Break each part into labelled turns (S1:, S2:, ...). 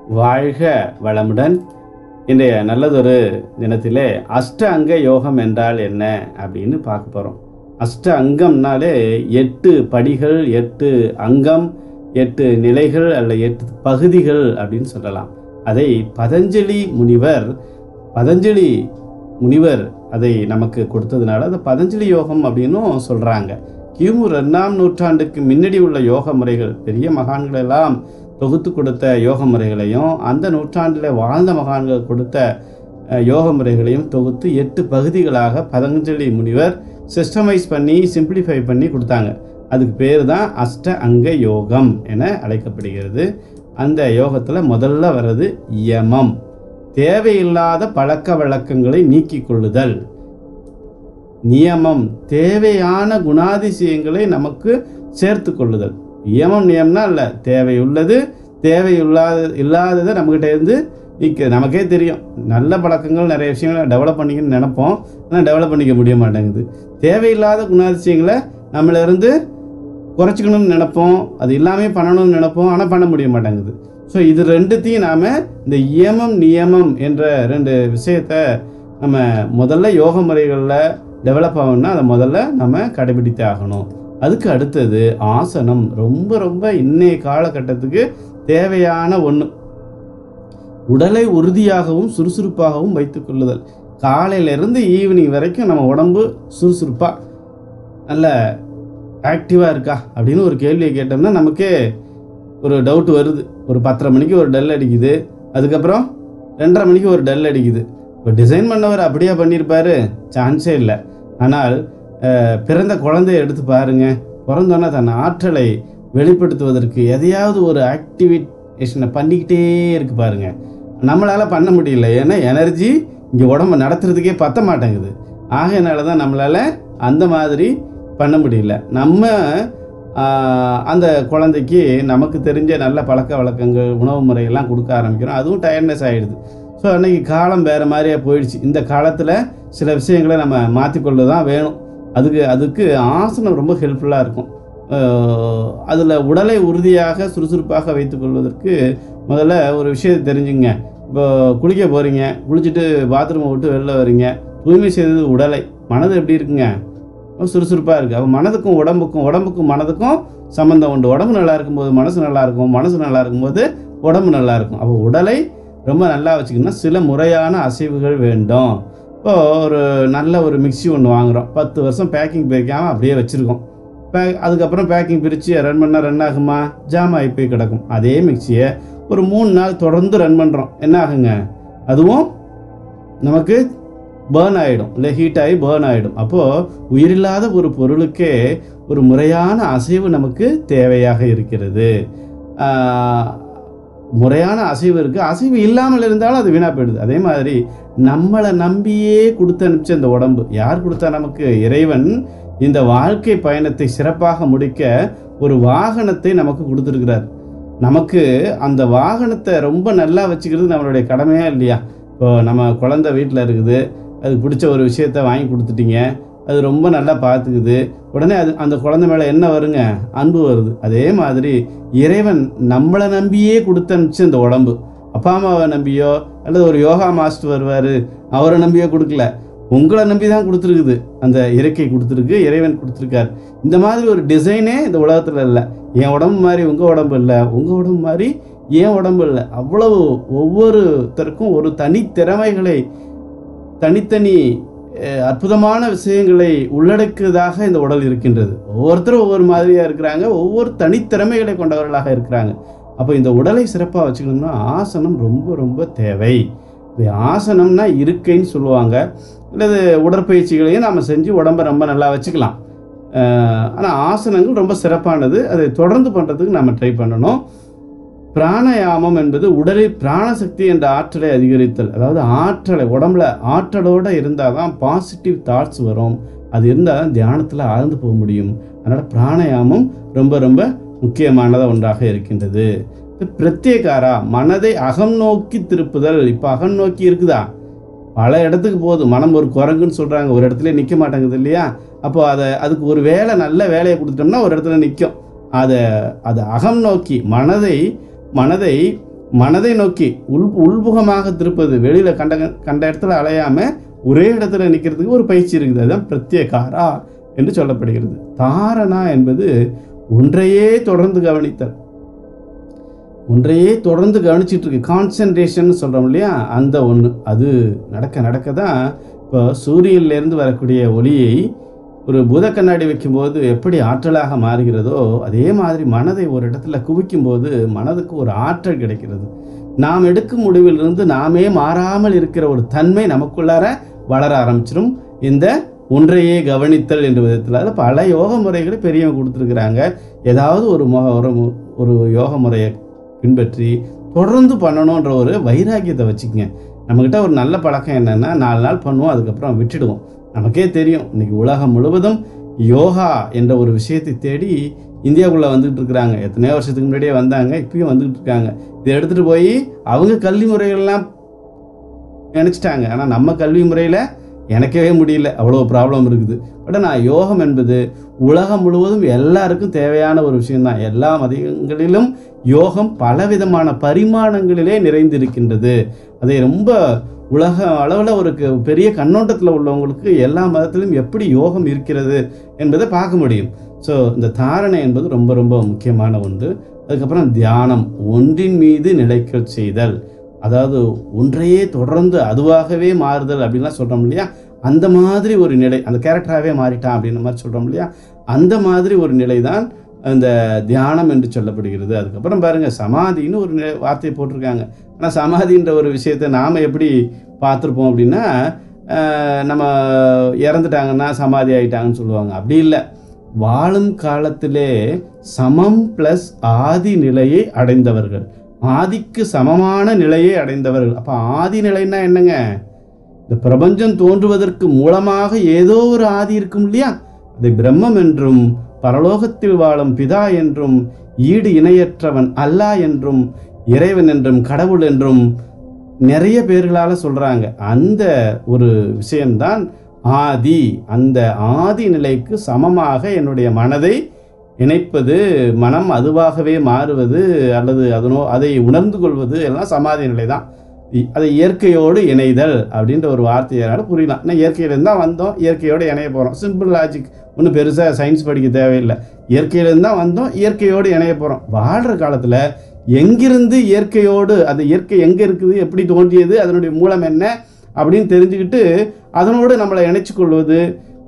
S1: வாழ்க வளமுடன் இன்றைய நல்லதொரு தினத்திலே அஷ்ட அங்க யோகம் என்றால் என்ன அப்படின்னு பார்க்க போகிறோம் அஷ்ட அங்கம்னாலே எட்டு படிகள் எட்டு அங்கம் எட்டு நிலைகள் அல்ல எட்டு பகுதிகள் அப்படின்னு சொல்லலாம் அதை பதஞ்சலி முனிவர் பதஞ்சலி முனிவர் அதை நமக்கு கொடுத்ததுனால அதை பதஞ்சலி யோகம் அப்படின்னும் சொல்கிறாங்க கிமு ரெண்டாம் நூற்றாண்டுக்கு முன்னாடி உள்ள யோக முறைகள் பெரிய மகான்கள் எல்லாம் தொகுத்து கொடுத்த யோக முறைகளையும் அந்த நூற்றாண்டில் வாழ்ந்த மகான்கள் கொடுத்த அஹ், யோக முறைகளையும் தொகுத்து எட்டு பகுதிகளாக பதஞ்சலி முனிவர் சிஸ்டமைஸ் பண்ணி சிம்பிளிஃபை பண்ணி கொடுத்தாங்க அதுக்கு பேர் தான் அஷ்ட அங்க யோகம் என அழைக்கப்படுகிறது அந்த யோகத்தில் முதல்ல வர்றது யமம் தேவையில்லாத பழக்க வழக்கங்களை நீக்கிக் கொள்ளுதல் நியமம் தேவையான குணாதிசயங்களை நமக்கு சேர்த்து கொள்ளுதல் நியமம் நியமம்னா இல்லை தேவையுள்ளது தேவையில்லாத இல்லாததை நம்மக்கிட்ட இருந்து நீக்க நமக்கே தெரியும் நல்ல பழக்கங்கள் நிறைய விஷயங்களை டெவலப் பண்ணிக்கணும்னு நினைப்போம் ஆனால் டெவலப் பண்ணிக்க முடிய மாட்டேங்குது தேவையில்லாத குணாதிசயங்களை நம்மள இருந்து குறைச்சிக்கணும்னு நினைப்போம் அது எல்லாமே பண்ணணும்னு நினைப்போம் ஆனால் பண்ண முடிய மாட்டேங்குது ஸோ இது ரெண்டுத்தையும் நாம் இந்த இயமம் நியமம் என்ற ரெண்டு விஷயத்தை நம்ம முதல்ல யோக முறைகளில் டெவலப் ஆகணும்னா அதை முதல்ல நம்ம கடைபிடித்தே ஆகணும் அதுக்கு அடுத்தது ஆசனம் ரொம்ப ரொம்ப இன்னைய காலகட்டத்துக்கு தேவையான ஒன்று உடலை உறுதியாகவும் சுறுசுறுப்பாகவும் வைத்துக் கொள்ளுதல் காலையிலேருந்து ஈவினிங் வரைக்கும் நம்ம உடம்பு சுறுசுறுப்பாக நல்ல ஆக்டிவாக இருக்கா அப்படின்னு ஒரு கேள்வியை கேட்டோம்னா நமக்கே ஒரு டவுட் வருது ஒரு பத்தரை மணிக்கு ஒரு டல் அடிக்குது அதுக்கப்புறம் ரெண்டரை மணிக்கு ஒரு டல் அடிக்குது இப்போ டிசைன் பண்ணவர் அப்படியே பண்ணியிருப்பாரு சான்ஸே இல்லை ஆனால் அஹ், பிறந்த குழந்தைய எடுத்து பாருங்க பிறந்தோன்னே தன் ஆற்றலை வெளிப்படுத்துவதற்கு எதையாவது ஒரு ஆக்டிவிட்டேஷனை பண்ணிக்கிட்டே இருக்கு பாருங்க நம்மளால் பண்ண முடியல ஏன்னா எனர்ஜி இங்கே உடம்ப நடத்துறதுக்கே பத்த மாட்டேங்குது ஆகையினால தான் நம்மளால் அந்த மாதிரி பண்ண முடியல நம்ம ஆஹ், அந்த குழந்தைக்கு நமக்கு தெரிஞ்ச நல்ல பழக்க வழக்கங்கள் உணவு முறையெல்லாம் கொடுக்க ஆரம்பிக்கிறோம் அதுவும் டயர்ட்னஸ் ஆகிடுது ஸோ அன்னைக்கு காலம் வேறு மாதிரியே போயிடுச்சு இந்த காலத்தில் சில விஷயங்களை நம்ம மாற்றிக்கொள்ள தான் வேணும் அதுக்கு அதுக்கு ஆசனம் ரொம்ப ஹெல்ப்ஃபுல்லாக இருக்கும் அதில் உடலை உறுதியாக சுறுசுறுப்பாக வைத்துக்கொள்வதற்கு முதல்ல ஒரு விஷயத்தை தெரிஞ்சுங்க இப்போ குளிக்க போகிறீங்க குளிச்சுட்டு பாத்ரூமை விட்டு வெளில வரீங்க தூய்மை செய்தது உடலை மனது எப்படி இருக்குங்க சுறுசுறுப்பாக இருக்குது அப்போ மனதுக்கும் உடம்புக்கும் உடம்புக்கும் மனதுக்கும் சம்மந்தம் உண்டு உடம்பு நல்லா இருக்கும்போது மனசு நல்லா இருக்கும் மனசு நல்லா இருக்கும்போது உடம்பு நல்லா இருக்கும் அப்போ உடலை ரொம்ப நல்லா வச்சுக்கணும்னா சில முறையான அசைவுகள் வேண்டும் இப்போ ஒரு நல்ல ஒரு மிக்ஸி ஒன்று வாங்குகிறோம் பத்து வருஷம் பேக்கிங் பிரிக்காமல் அப்படியே வச்சுருக்கோம் பே அதுக்கப்புறம் பேக்கிங் பிரித்து ரன் பண்ணால் ரன் ஆகுமா ஜாம் ஆகி போய் கிடக்கும் அதே மிக்ஸியை ஒரு மூணு நாள் தொடர்ந்து ரன் பண்ணுறோம் என்ன ஆகுங்க அதுவும் நமக்கு பேர்ன் ஆகிடும் இல்லை ஹீட் ஆகி பேர்ன் ஆகிடும் அப்போது உயிரில்லாத ஒரு பொருளுக்கே ஒரு முறையான அசைவு நமக்கு தேவையாக இருக்கிறது ஆஹ், முறையான அசைவு இருக்குது அசைவு இல்லாமல் இருந்தாலும் அது வீணாக போயிடுது அதே மாதிரி நம்மளை நம்பியே கொடுத்து அனுப்பிச்ச இந்த உடம்பு யார் கொடுத்தா நமக்கு இறைவன் இந்த வாழ்க்கை பயணத்தை சிறப்பாக முடிக்க ஒரு வாகனத்தை நமக்கு கொடுத்துருக்கிறார் நமக்கு அந்த வாகனத்தை ரொம்ப நல்லா வச்சுக்கிறது நம்மளுடைய கடமையா இல்லையா இப்போ நம்ம குழந்தை வீட்டில் இருக்குது அது பிடிச்ச ஒரு விஷயத்த வாங்கி கொடுத்துட்டீங்க அது ரொம்ப நல்லா பார்த்துக்குது உடனே அது அந்த குழந்தை மேலே என்ன வருங்க அன்பு வருது அதே மாதிரி இறைவன் நம்மளை நம்பியே கொடுத்து அனுப்பிச்சு இந்த உடம்பு அப்பா அம்மாவை நம்பியோ அல்லது ஒரு யோகா மாஸ்டர் வருவார் அவரை நம்பியோ கொடுக்கல உங்களை நம்பி தான் கொடுத்துருக்குது அந்த இறக்கை கொடுத்துருக்கு இறைவன் கொடுத்துருக்கார் இந்த மாதிரி ஒரு டிசைனே இந்த உலகத்தில் இல்லை என் உடம்பு மாதிரி உங்கள் உடம்பு இல்லை உங்கள் உடம்பு மாதிரி என் உடம்பு இல்லை அவ்வளவு ஒவ்வொருத்தருக்கும் ஒரு தனித்திறமைகளை தனித்தனி அஹ், அற்புதமான விஷயங்களை உள்ளடக்குவதாக இந்த உடல் இருக்கின்றது ஒவ்வொருத்தரும் ஒவ்வொரு மாதிரியாக இருக்கிறாங்க ஒவ்வொரு தனித்திறமைகளை கொண்டவர்களாக இருக்கிறாங்க அப்போ இந்த உடலை சிறப்பாக வச்சுக்கணும்னா ஆசனம் ரொம்ப ரொம்ப தேவை இது ஆசனம்னா இருக்கைன்னு சொல்லுவாங்க அல்லது உடற்பயிற்சிகளையும் நாம் செஞ்சு உடம்பை ரொம்ப நல்லா வச்சுக்கலாம் ஆனால் ஆசனங்கள் ரொம்ப சிறப்பானது அதை தொடர்ந்து பண்ணுறதுக்கு நம்ம ட்ரை பண்ணணும் பிராணயாமம் என்பது உடலில் பிராணசக்தி என்ற ஆற்றலை அதிகரித்தல் அதாவது ஆற்றலை உடம்புல ஆற்றலோடு இருந்தால் தான் பாசிட்டிவ் தாட்ஸ் வரும் அது இருந்தால் தான் தியானத்தில் ஆழ்ந்து போக முடியும் அதனால் பிராணயாமம் ரொம்ப ரொம்ப முக்கியமானத ஒன்றாக இருக்கின்றது இது பிரத்யேகாரா மனதை அகம் நோக்கி திருப்புதல் இப்போ அகம் நோக்கி இருக்குதா பல இடத்துக்கு போகுது மனம் ஒரு குரங்குன்னு சொல்கிறாங்க ஒரு இடத்துல நிற்க மாட்டேங்குது இல்லையா அப்போ அதை அதுக்கு ஒரு வேலை நல்ல வேலையை கொடுத்துட்டோம்னா ஒரு இடத்துல நிற்கும் அதை அதை அகம் நோக்கி மனதை மனதை மனதை நோக்கி உள் உள்முகமாக திருப்பது வெளியில் கண்ட கண்ட இடத்துல அலையாமல் ஒரே இடத்துல நிற்கிறதுக்கு ஒரு பயிற்சி இருக்குது அதுதான் பிரத்யேகாரா என்று சொல்லப்படுகிறது தாரணா என்பது ஒன்றையே தொடர்ந்து கவனித்தல் ஒன்றையே தொடர்ந்து கவனிச்சிட்டு இருக்கு கான்சன்ட்ரேஷன் சொல்கிறோம் இல்லையா அந்த ஒன்று அது நடக்க நடக்க தான் இப்போ சூரியன்லேருந்து வரக்கூடிய ஒளியை ஒரு பூத கண்ணாடி வைக்கும்போது எப்படி ஆற்றலாக மாறுகிறதோ அதே மாதிரி மனதை ஒரு இடத்துல குவிக்கும்போது மனதுக்கு ஒரு ஆற்றல் கிடைக்கிறது நாம் எடுக்கும் முடிவிலிருந்து நாமே மாறாமல் இருக்கிற ஒரு தன்மை நமக்குள்ளார வளர ஆரம்பிச்சிடும் இந்த ஒன்றையே கவனித்தல் என்ற விதத்தில் அதில் பல யோக முறைகளை பெரியவங்க கொடுத்துருக்குறாங்க ஏதாவது ஒரு மொ ஒரு மு- ஒரு யோக முறையை பின்பற்றி தொடர்ந்து பண்ணணுன்ற ஒரு வைராக்கியத்தை வச்சுக்கங்க நம்மக்கிட்ட ஒரு நல்ல பழக்கம் என்னென்னா நாலு நாள் பண்ணுவோம் அதுக்கப்புறம் விட்டுடுவோம் நமக்கே தெரியும் இன்னைக்கு உலகம் முழுவதும் யோகா என்ற ஒரு விஷயத்தை தேடி இந்தியாவுக்குள்ளே வந்துகிட்டு இருக்கிறாங்க எத்தனையோ வருஷத்துக்கு முன்னாடியே வந்தாங்க இப்பயும் வந்துகிட்டு இருக்காங்க இதை எடுத்துகிட்டு போய் அவங்க கல்வி முறைகள்லாம் நினச்சிட்டாங்க ஆனால் நம்ம கல்வி முறையில் எனக்கவே முடியல அவ்வளோ ப்ராப்ளம் இருக்குது பட் நான் யோகம் என்பது உலகம் முழுவதும் எல்லாருக்கும் தேவையான ஒரு விஷயம்தான் எல்லா மதங்களிலும் யோகம் பலவிதமான பரிமாணங்களிலே நிறைந்திருக்கின்றது அதை ரொம்ப உலக அளவில் ஒரு க- பெரிய கண்ணோட்டத்தில் உள்ளவங்களுக்கு எல்லா மதத்திலும் எப்படி யோகம் இருக்கிறது என்பதை பார்க்க முடியும் ஸோ இந்த தாரணை என்பது ரொம்ப ரொம்ப முக்கியமான ஒன்று அதுக்கப்புறம் தியானம் ஒன்றின் மீது நிலைக்க செய்தல் அதாவது ஒன்றையே தொடர்ந்து அதுவாகவே மாறுதல் அப்படின்லாம் சொல்கிறோம் இல்லையா அந்த மாதிரி ஒரு நிலை அந்த கேரக்டராகவே மாறிட்டான் அப்படின்ற மாதிரி சொல்கிறோம் இல்லையா அந்த மாதிரி ஒரு நிலை தான் அந்த தியானம் என்று சொல்லப்படுகிறது அதுக்கப்புறம் பாருங்கள் சமாதின்னு ஒரு நி- வார்த்தையை போட்டிருக்காங்க ஆனால் சமாதின்ற ஒரு விஷயத்தை நாம் எப்படி பார்த்துருப்போம் அப்படின்னா அஹ், நம்ம இறந்துட்டாங்கன்னா சமாதி ஆயிட்டாங்கன்னு சொல்லுவாங்க அப்படி இல்லை வாழும் காலத்திலே சமம் ப்ளஸ் ஆதி நிலையை அடைந்தவர்கள் ஆதிக்கு சமமான நிலையை அடைந்தவர்கள் அப்போ ஆதி நிலைன்னா என்னங்க இந்த பிரபஞ்சம் தோன்றுவதற்கு மூலமாக ஏதோ ஒரு ஆதி இருக்கும் இல்லையா அதை பிரம்மம் என்றும் பரலோகத்தில் வாழும் பிதா என்றும் ஈடு இணையற்றவன் அல்லாஹ் என்றும் இறைவன் என்றும் கடவுள் என்றும் நிறைய பேர்களால் சொல்கிறாங்க அந்த ஒரு விஷயம்தான் ஆதி அந்த ஆதி நிலைக்கு சமமாக என்னுடைய மனதை இணைப்பது மனம் அதுவாகவே மாறுவது அல்லது அதனோ அதை உணர்ந்து கொள்வது எல்லாம் சமாதி நிலை தான் இ- அதை இயற்கையோடு இணைதல் அப்படின்ற ஒரு வார்த்தையால் புரியலாம் ஏன்னா இயற்கையிலேருந்து தான் வந்தோம் இயற்கையோடு இணைய போகிறோம் சிம்பிள் லாஜிக் ஒன்றும் பெருசாக சயின்ஸ் படிக்க தேவையில்லை இயற்கையிலேருந்து தான் வந்தோம் இயற்கையோடு இணைய போகிறோம் வாழ்கிற காலத்தில் எங்கிருந்து இயற்கையோடு அந்த இயற்கை எங்கே இருக்குது எப்படி தோன்றியது அதனுடைய மூலம் என்ன அப்படின்னு தெரிஞ்சுக்கிட்டு அதனோடு நம்மளை இணைச்சு கொள்வது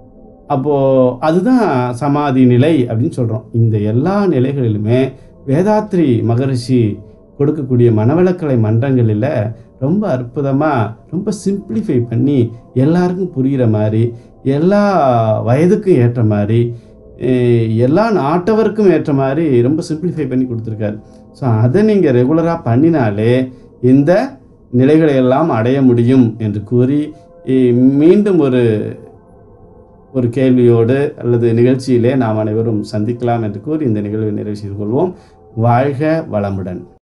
S1: அப்போது அதுதான் சமாதி நிலை அப்படின்னு சொல்கிறோம் இந்த எல்லா நிலைகளிலுமே வேதாத்ரி மகரிஷி கொடுக்கக்கூடிய மனவளக்கலை மன்றங்களில் ரொம்ப அற்புதமாக ரொம்ப சிம்பிளிஃபை பண்ணி எல்லாருக்கும் புரிகிற மாதிரி எல்லா வயதுக்கும் ஏற்ற மாதிரி eh, எல்லா நாட்டவருக்கும் ஏற்ற மாதிரி ரொம்ப சிம்பிளிஃபை பண்ணி கொடுத்துருக்காரு ஸோ அதை நீங்கள் ரெகுலராக பண்ணினாலே இந்த நிலைகளை எல்லாம் அடைய முடியும் என்று கூறி eh, மீண்டும் ஒரு ஒரு கேள்வியோடு அல்லது நிகழ்ச்சியிலே நாம் அனைவரும் சந்திக்கலாம் என்று கூறி இந்த நிகழ்வை நிறைவு செய்து கொள்வோம் வாழ்க வளமுடன்